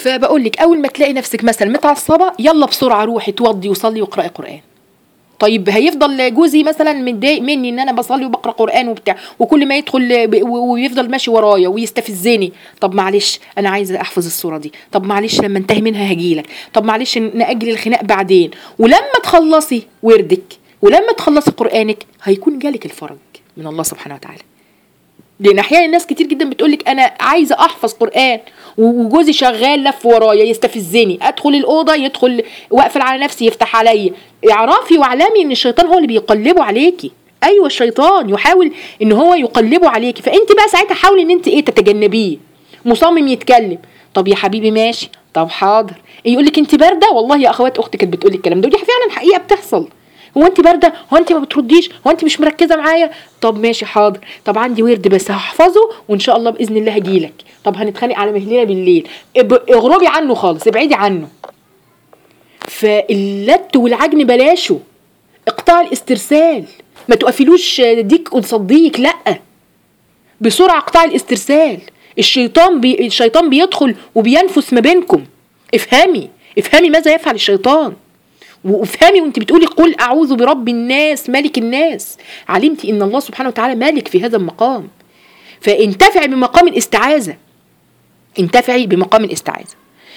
فبقول لك اول ما تلاقي نفسك مثلا متعصبه يلا بسرعه روحي توضي وصلي واقراي قران طيب هيفضل جوزي مثلا متضايق مني ان انا بصلي وبقرا قران وبتاع وكل ما يدخل ب- و- ويفضل ماشي ورايا ويستفزني طب معلش انا عايزه احفظ الصوره دي طب معلش لما انتهي منها هجيلك طب معلش ناجل الخناق بعدين ولما تخلصي وردك ولما تخلصي قرانك هيكون جالك الفرج من الله سبحانه وتعالى لان احيانا ناس كتير جدا بتقولك انا عايزه احفظ قران و- وجوزي شغال لف ورايا يستفزني ادخل الاوضه يدخل واقفل على نفسي يفتح عليا اعرفي واعلمي ان الشيطان هو اللي بيقلبه عليكي ايوه الشيطان يحاول ان هو يقلبه عليكي فانت بقى ساعتها حاولي ان انت ايه تتجنبيه مصمم يتكلم طب يا حبيبي ماشي طب حاضر يقول لك انت بارده والله يا اخوات اختي كانت بتقول لي الكلام ده ودي فعلا حقيقه بتحصل هو انت بارده هو انت ما بترديش هو انت مش مركزه معايا طب ماشي حاضر طب عندي ورد بس هحفظه وان شاء الله باذن الله هجيلك طب هنتخانق على مهلنا بالليل اب- اغربي عنه خالص ابعدي عنه فاللت والعجن بلاشه اقطاع الاسترسال ما تقفلوش ديك قصاد ديك لا بسرعه اقطاع الاسترسال الشيطان بي... الشيطان بيدخل وبينفس ما بينكم افهمي افهمي ماذا يفعل الشيطان وافهمي وانت بتقولي قل اعوذ برب الناس ملك الناس علمتي ان الله سبحانه وتعالى مالك في هذا المقام فانتفعي بمقام الاستعاذه انتفعي بمقام الاستعاذه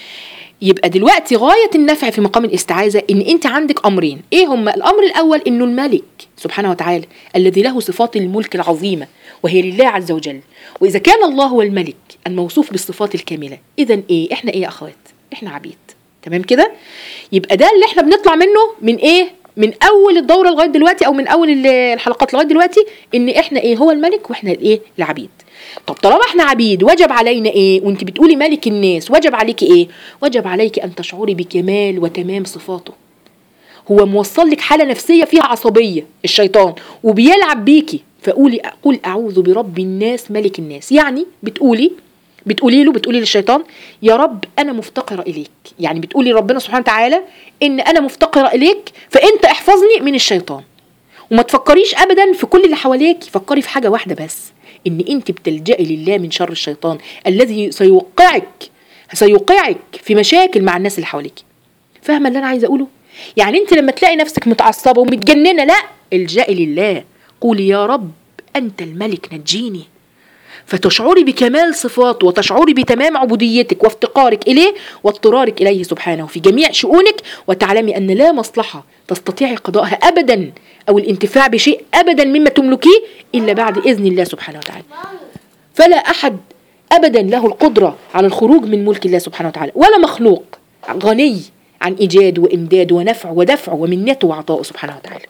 يبقى دلوقتي غاية النفع في مقام الاستعاذة إن أنت عندك أمرين، إيه هما؟ الأمر الأول إنه الملك سبحانه وتعالى الذي له صفات الملك العظيمة وهي لله عز وجل، وإذا كان الله هو الملك الموصوف بالصفات الكاملة، إذا إيه؟ إحنا إيه يا أخوات؟ إحنا عبيد، تمام كده؟ يبقى ده اللي إحنا بنطلع منه من إيه؟ من أول الدورة لغاية دلوقتي أو من أول ال- الحلقات لغاية دلوقتي إن إحنا إيه؟ هو الملك وإحنا الإيه؟ العبيد. طب طالما احنا عبيد وجب علينا ايه وانت بتقولي ملك الناس وجب عليك ايه وجب عليك ان تشعري بكمال وتمام صفاته هو موصل لك حاله نفسيه فيها عصبيه الشيطان وبيلعب بيكي فقولي قول اعوذ برب الناس ملك الناس يعني بتقولي بتقولي له بتقولي للشيطان يا رب انا مفتقره اليك يعني بتقولي ربنا سبحانه وتعالى ان انا مفتقره اليك فانت احفظني من الشيطان وما تفكريش ابدا في كل اللي حواليك فكري في حاجه واحده بس ان انت بتلجئي لله من شر الشيطان الذي سيوقعك سيوقعك في مشاكل مع الناس اللي حواليك فاهمه اللي انا عايزه اقوله يعني انت لما تلاقي نفسك متعصبه ومتجننه لا الجئي لله قولي يا رب انت الملك نجيني فتشعري بكمال صفاته وتشعري بتمام عبوديتك وافتقارك اليه واضطرارك اليه سبحانه في جميع شؤونك وتعلمي ان لا مصلحه تستطيعي قضائها ابدا او الانتفاع بشيء ابدا مما تملكيه الا بعد اذن الله سبحانه وتعالى. فلا احد ابدا له القدره على الخروج من ملك الله سبحانه وتعالى ولا مخلوق غني عن ايجاد وامداد ونفع ودفع ومنته وعطائه سبحانه وتعالى.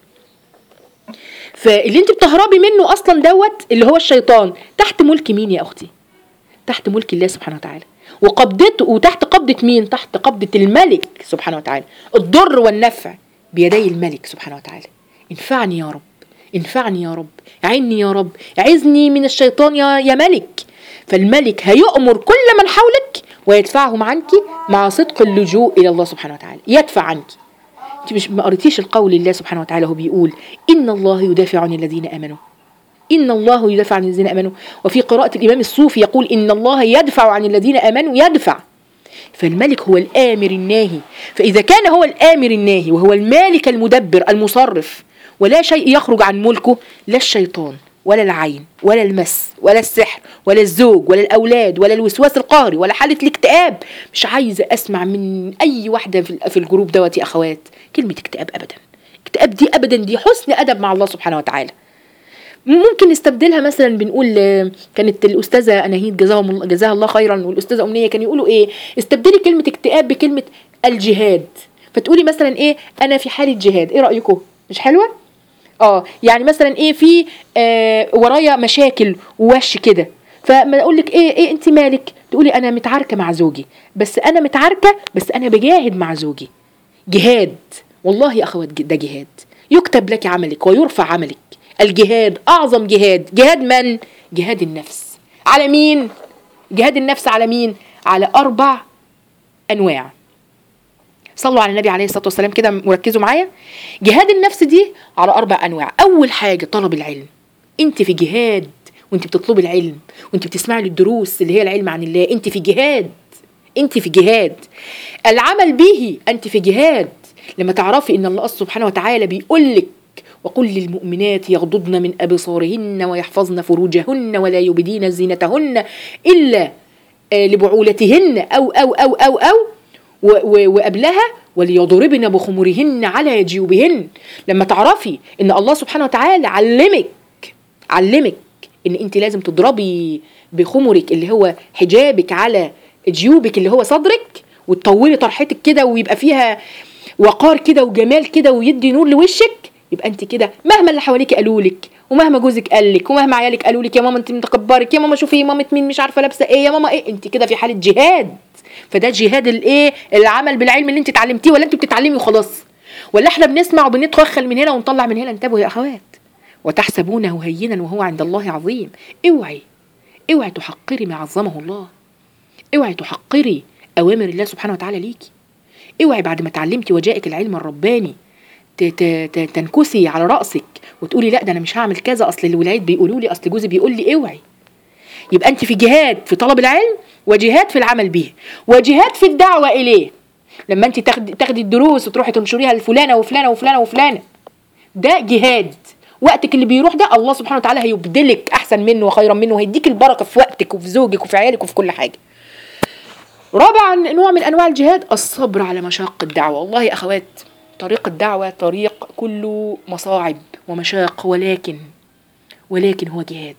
فاللي انت بتهربي منه اصلا دوت اللي هو الشيطان تحت ملك مين يا اختي تحت ملك الله سبحانه وتعالى وقبضته وتحت قبضة مين تحت قبضة الملك سبحانه وتعالى الضر والنفع بيدي الملك سبحانه وتعالى انفعني يا رب انفعني يا رب عني يا رب عزني من الشيطان يا, يا ملك فالملك هيؤمر كل من حولك ويدفعهم عنك مع صدق اللجوء الى الله سبحانه وتعالى يدفع عنك انت مش ما قريتيش القول الله سبحانه وتعالى هو بيقول ان الله يدافع عن الذين امنوا ان الله يدافع عن الذين امنوا وفي قراءه الامام الصوفي يقول ان الله يدفع عن الذين امنوا يدفع فالملك هو الامر الناهي فاذا كان هو الامر الناهي وهو المالك المدبر المصرف ولا شيء يخرج عن ملكه لا الشيطان ولا العين ولا المس ولا السحر ولا الزوج ولا الاولاد ولا الوسواس القهري ولا حاله الاكتئاب مش عايزه اسمع من اي واحده في في الجروب دوت يا اخوات كلمه اكتئاب ابدا اكتئاب دي ابدا دي حسن ادب مع الله سبحانه وتعالى ممكن نستبدلها مثلا بنقول آه، كانت الاستاذه اناهيد جزاهم الله جزاها الله خيرا والاستاذه امنيه كانوا يقولوا ايه استبدلي كلمه اكتئاب بكلمه الجهاد فتقولي مثلا ايه انا في حاله جهاد ايه رايكم مش حلوه اه يعني مثلا ايه في آه ورايا مشاكل ووش كده فما اقول لك ايه ايه انت مالك تقولي انا متعاركه مع زوجي بس انا متعاركه بس انا بجاهد مع زوجي جهاد والله يا اخوات ده جهاد يكتب لك عملك ويرفع عملك الجهاد اعظم جهاد جهاد من جهاد النفس على مين جهاد النفس على مين على اربع انواع صلوا على النبي عليه الصلاه والسلام كده وركزوا معايا جهاد النفس دي على اربع انواع اول حاجه طلب العلم انت في جهاد وانت بتطلبي العلم وانت بتسمعي للدروس اللي هي العلم عن الله انت في جهاد انت في جهاد العمل به انت في جهاد لما تعرفي ان الله سبحانه وتعالى بيقول لك وقل للمؤمنات يغضضن من ابصارهن ويحفظن فروجهن ولا يبدين زينتهن الا آه، لبعولتهن او او او او او و- و- وقبلها وليضربن بخمرهن على جيوبهن لما تعرفي ان الله سبحانه وتعالى علمك علمك ان انت لازم تضربي بخمرك اللي هو حجابك على جيوبك اللي هو صدرك وتطولي طرحتك كده ويبقى فيها وقار كده وجمال كده ويدي نور لوشك يبقى انت كده مهما اللي حواليك قالوا لك ومهما جوزك قال لك ومهما عيالك قالوا لك يا ماما انت متكبرك يا ماما شوفي مامة مين مش عارفه لابسه ايه يا ماما ايه انت كده في حاله جهاد فده جهاد الايه العمل بالعلم اللي انت اتعلمتيه ولا انت بتتعلمي وخلاص ولا احنا بنسمع وبنتوخل من هنا ونطلع من هنا انتبهوا يا اخوات وتحسبونه هينا وهو عند الله عظيم اوعي اوعي تحقري ما عظمه الله اوعي تحقري اوامر الله سبحانه وتعالى ليكي اوعي بعد ما اتعلمتي وجاءك العلم الرباني ت- ت- ت- تنكسي على راسك وتقولي لا ده انا مش هعمل كذا اصل الولاد بيقولوا لي اصل جوزي بيقول لي اوعي يبقى انت في جهاد في طلب العلم وجهاد في العمل به وجهاد في الدعوه اليه لما انت تاخدي تاخدي الدروس وتروحي تنشريها لفلانه وفلانه وفلانه وفلانه ده جهاد وقتك اللي بيروح ده الله سبحانه وتعالى هيبدلك احسن منه وخيرا منه وهيديك البركه في وقتك وفي زوجك وفي عيالك وفي كل حاجه رابعا نوع من انواع الجهاد الصبر على مشاق الدعوه والله يا اخوات طريق الدعوه طريق كله مصاعب ومشاق ولكن ولكن هو جهاد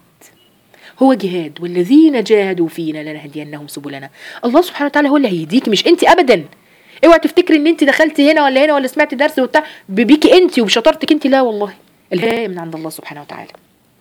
هو جهاد والذين جاهدوا فينا لنهدينهم سبلنا الله سبحانه وتعالى هو اللي هيهديكي مش انت ابدا اوعي تفتكري ان انت دخلتي هنا ولا هنا ولا سمعتي درس وبتاع بيكي انت وبشطارتك انت لا والله الهدايه من عند الله سبحانه وتعالى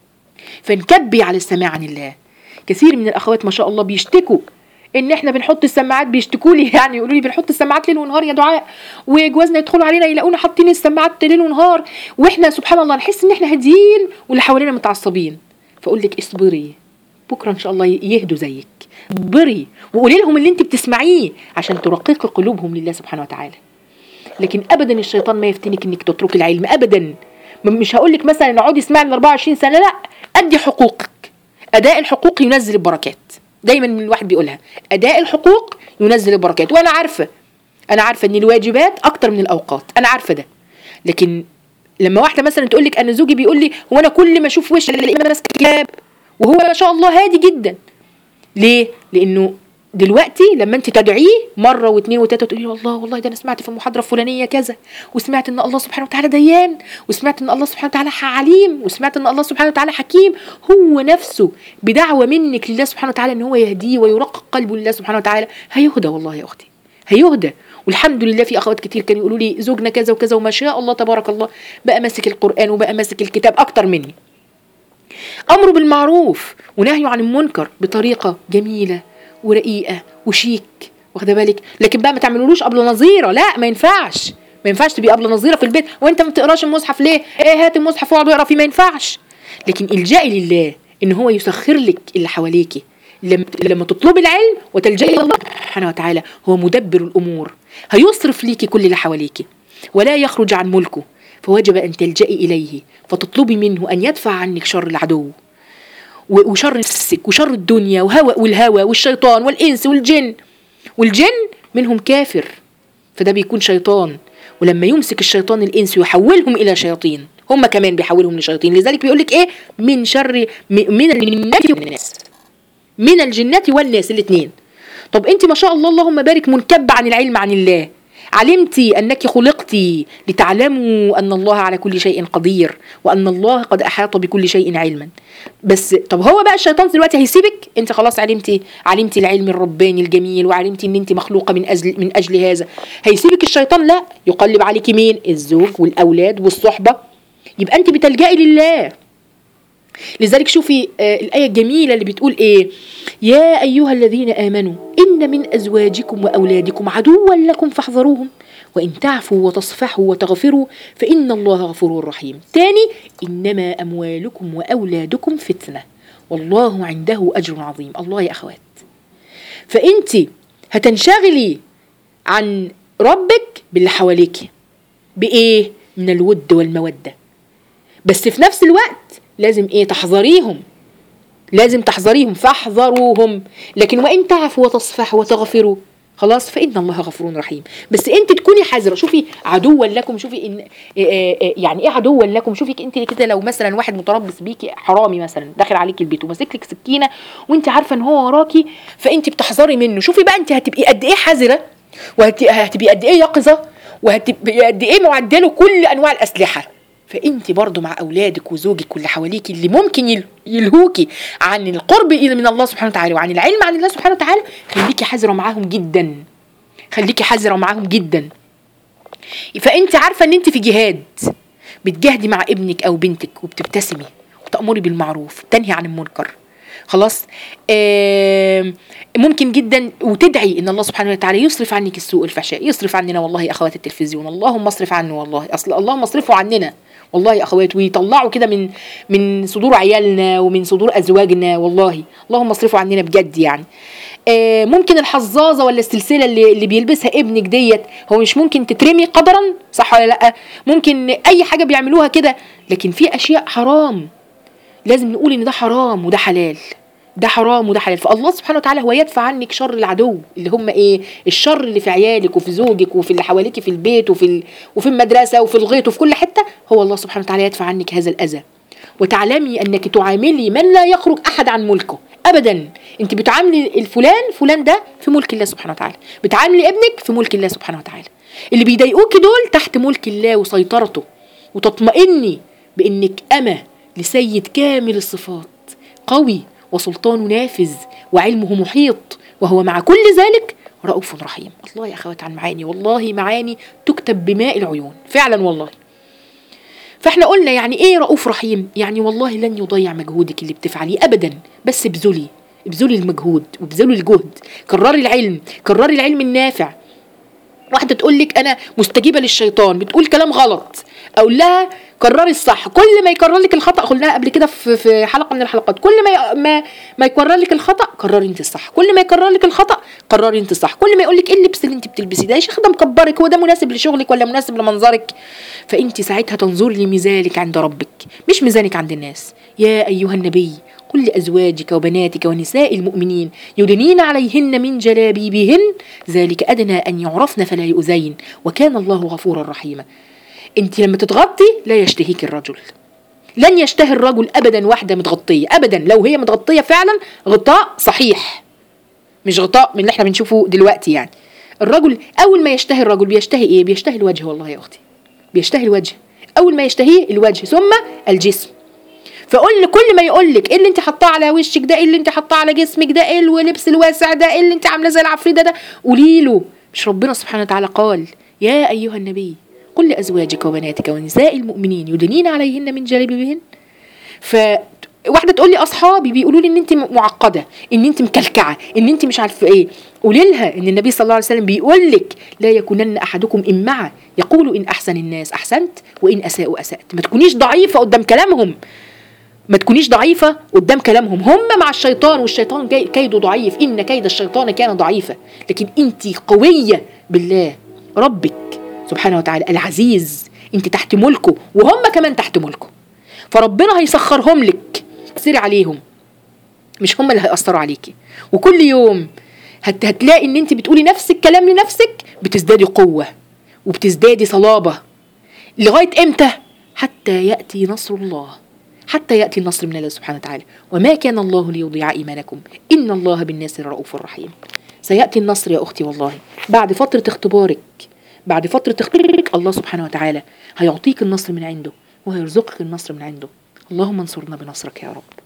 فنكبي على السماع عن الله كثير من الاخوات ما شاء الله بيشتكوا ان احنا بنحط السماعات بيشتكوا لي يعني يقولوا لي بنحط السماعات ليل ونهار يا دعاء وجوازنا يدخلوا علينا يلاقونا حاطين السماعات ليل ونهار واحنا سبحان الله نحس ان احنا هاديين واللي حوالينا متعصبين فاقول لك اصبري بكره ان شاء الله يهدوا زيك اصبري وقولي لهم اللي انت بتسمعيه عشان ترققي قلوبهم لله سبحانه وتعالى لكن ابدا الشيطان ما يفتنك انك تتركي العلم ابدا م- مش هقول لك مثلا اقعدي اسمعي ل 24 سنه لا ادي حقوقك اداء الحقوق ينزل البركات دايما الواحد بيقولها اداء الحقوق ينزل البركات وانا عارفه انا عارفه ان الواجبات اكتر من الاوقات انا عارفه ده لكن لما واحده مثلا تقول لك انا زوجي بيقول لي هو انا كل ما اشوف وش الاقيه ماسك كتاب وهو ما شاء الله هادي جدا ليه لانه دلوقتي لما انت تدعيه مره واثنين وثلاثه تقولي له والله والله ده انا سمعت في المحاضره الفلانيه كذا وسمعت ان الله سبحانه وتعالى ديان وسمعت ان الله سبحانه وتعالى عليم وسمعت ان الله سبحانه وتعالى حكيم هو نفسه بدعوه منك لله سبحانه وتعالى ان هو يهديه ويرقق قلبه لله سبحانه وتعالى هيهدى والله يا اختي هيهدى والحمد لله في اخوات كتير كانوا يقولوا لي زوجنا كذا وكذا وما شاء الله تبارك الله بقى ماسك القران وبقى ماسك الكتاب اكتر مني امر بالمعروف ونهي عن المنكر بطريقه جميله ورقيقه وشيك واخده بالك لكن بقى ما تعملولوش قبل نظيره لا ما ينفعش ما ينفعش تبقي قبل نظيره في البيت وانت ما بتقراش المصحف ليه ايه هات المصحف واقعد اقرا فيه ما ينفعش لكن الجئي لله ان هو يسخر لك اللي حواليكي لما لما تطلبي العلم وتلجئي الى الله سبحانه وتعالى هو مدبر الامور هيصرف ليكي كل اللي حواليكي ولا يخرج عن ملكه فوجب ان تلجئي اليه فتطلبي منه ان يدفع عنك شر العدو و- وشر نفسك وشر الدنيا وهوى والهوى والشيطان والانس والجن والجن منهم كافر فده بيكون شيطان ولما يمسك الشيطان الانس يحولهم الى شياطين هم كمان بيحولهم لشياطين لذلك بيقول لك ايه من شر م- من الجنات والناس من الجنة والناس الاثنين طب انت ما شاء الله اللهم بارك منكبة عن العلم عن الله علمتي انك خلقتي لتعلموا ان الله على كل شيء قدير وان الله قد احاط بكل شيء علما بس طب هو بقى الشيطان دلوقتي هيسيبك انت خلاص علمتي علمتي العلم الرباني الجميل وعلمتي ان انت مخلوقه من اجل من اجل هذا هيسيبك الشيطان لا يقلب عليك مين الزوج والاولاد والصحبه يبقى انت بتلجئي لله لذلك شوفي آه الآية الجميلة اللي بتقول إيه يا أيها الذين آمنوا إن من أزواجكم وأولادكم عدوا لكم فاحذروهم وإن تعفوا وتصفحوا وتغفروا فإن الله غفور رحيم تاني إنما أموالكم وأولادكم فتنة والله عنده أجر عظيم الله يا أخوات فأنت هتنشغلي عن ربك باللي حواليك بإيه من الود والمودة بس في نفس الوقت لازم ايه تحذريهم لازم تحذريهم فاحذروهم لكن وان تعفوا وتصفحوا وتغفروا خلاص فان الله غفور رحيم بس انت تكوني حذره شوفي عدوا لكم شوفي ان آه، آه، آه، يعني ايه عدوا لكم شوفي انت كده لو مثلا واحد متربص بيكي حرامي مثلا داخل عليكي البيت وماسك لك سكينه وانت عارفه ان هو وراكي فانت بتحذري منه شوفي بقى انت هتبقي قد ايه حذره وهتبقي قد ايه يقظه وهتبقي قد ايه معدله كل انواع الاسلحه فانت برضو مع اولادك وزوجك واللي حواليك اللي ممكن يل- يلهوكي عن القرب الى من الله سبحانه وتعالى وعن العلم عن الله سبحانه وتعالى خليكي حذره معاهم جدا خليكي حذره معاهم جدا فانت عارفه ان انت في جهاد بتجاهدي مع ابنك او بنتك وبتبتسمي وتامري بالمعروف تنهي عن المنكر خلاص آم، ممكن جدا وتدعي ان الله سبحانه وتعالى يصرف عنك السوء والفحشاء يصرف عننا والله يا اخوات التلفزيون اللهم اصرف عنه والله اصل اللهم اصرفه عننا والله يا اخوات ويطلعوا كده من من صدور عيالنا ومن صدور ازواجنا والله اللهم اصرفه عننا بجد يعني آه، ممكن الحظاظه ولا السلسله اللي, اللي بيلبسها ابنك ديت هو مش ممكن تترمي قدرا صح ولا لا ممكن اي حاجه بيعملوها كده لكن في اشياء حرام لازم نقول ان ده حرام وده حلال ده حرام وده حلال فالله سبحانه وتعالى هو يدفع عنك شر العدو اللي هم ايه الشر اللي في عيالك وفي زوجك وفي اللي حواليك في البيت وفي ال... وفي المدرسه وفي الغيط وفي كل حته هو الله سبحانه وتعالى يدفع عنك هذا الاذى وتعلمي انك تعاملي من لا يخرج احد عن ملكه ابدا انت بتعاملي الفلان فلان ده في ملك الله سبحانه وتعالى بتعاملي ابنك في ملك الله سبحانه وتعالى اللي بيضايقوكي دول تحت ملك الله وسيطرته وتطمئني بانك امه لسيد كامل الصفات قوي وسلطانه نافذ وعلمه محيط وهو مع كل ذلك رؤوف رحيم الله يا اخوات عن معاني والله معاني تكتب بماء العيون فعلا والله فاحنا قلنا يعني ايه رؤوف رحيم يعني والله لن يضيع مجهودك اللي بتفعليه ابدا بس ابذلي ابذلي المجهود وابذلي الجهد كرري العلم كرري العلم النافع واحده تقول لك انا مستجيبه للشيطان بتقول كلام غلط اقول لها كرري الصح كل ما يكرر لك الخطا قلناها قبل كده في في حلقه من الحلقات كل ما ي- ما ما يكرر لك الخطا قرري انت الصح كل ما يكرر لك الخطا قرري انت الصح كل ما يقول لك ايه اللبس اللي انت بتلبسيه ده يا شيخ ده مكبرك هو ده مناسب لشغلك ولا مناسب لمنظرك فانت ساعتها تنظري لميزانك عند ربك مش ميزانك عند الناس يا ايها النبي قل لأزواجك وبناتك ونساء المؤمنين يدنين عليهن من جلابيبهن ذلك أدنى أن يعرفن فلا يؤذين وكان الله غفورا رحيما انت لما تتغطي لا يشتهيك الرجل لن يشتهي الرجل ابدا واحده متغطيه ابدا لو هي متغطيه فعلا غطاء صحيح مش غطاء من اللي احنا بنشوفه دلوقتي يعني الرجل اول ما يشتهي الرجل بيشتهي ايه بيشتهي الوجه والله يا اختي بيشتهي الوجه اول ما يشتهيه الوجه ثم الجسم فقول كل ما يقول لك ايه اللي انت حاطاه على وشك ده ايه اللي انت حاطاه على جسمك ده ايه اللبس الواسع ده ايه اللي انت عامله زي العفريته ده قولي له مش ربنا سبحانه وتعالى قال يا ايها النبي قل لازواجك وبناتك ونساء المؤمنين يدنين عليهن من جلابيبهن ف واحده تقول لي اصحابي بيقولوا لي ان انت معقده ان انت مكلكعه ان انت مش عارفه ايه قولي لها ان النبي صلى الله عليه وسلم بيقول لك لا يكونن احدكم امعه يقول ان احسن الناس احسنت وان اساءوا اسات ما تكونيش ضعيفه قدام كلامهم ما تكونيش ضعيفة قدام كلامهم هم مع الشيطان والشيطان جاي كيده ضعيف إن كيد الشيطان كان ضعيفا لكن أنت قوية بالله ربك سبحانه وتعالى العزيز أنت تحت ملكه وهم كمان تحت ملكه فربنا هيسخرهم لك سيري عليهم مش هم اللي هيأثروا عليكي وكل يوم هت هتلاقي ان انت بتقولي نفس الكلام لنفسك بتزدادي قوة وبتزدادي صلابة لغاية امتى حتى يأتي نصر الله حتى يأتي النصر من الله سبحانه وتعالى وما كان الله ليضيع إيمانكم إن الله بالناس رؤوف رحيم سيأتي النصر يا أختي والله بعد فترة اختبارك بعد فترة اختبارك الله سبحانه وتعالى هيعطيك النصر من عنده وهيرزقك النصر من عنده اللهم انصرنا بنصرك يا رب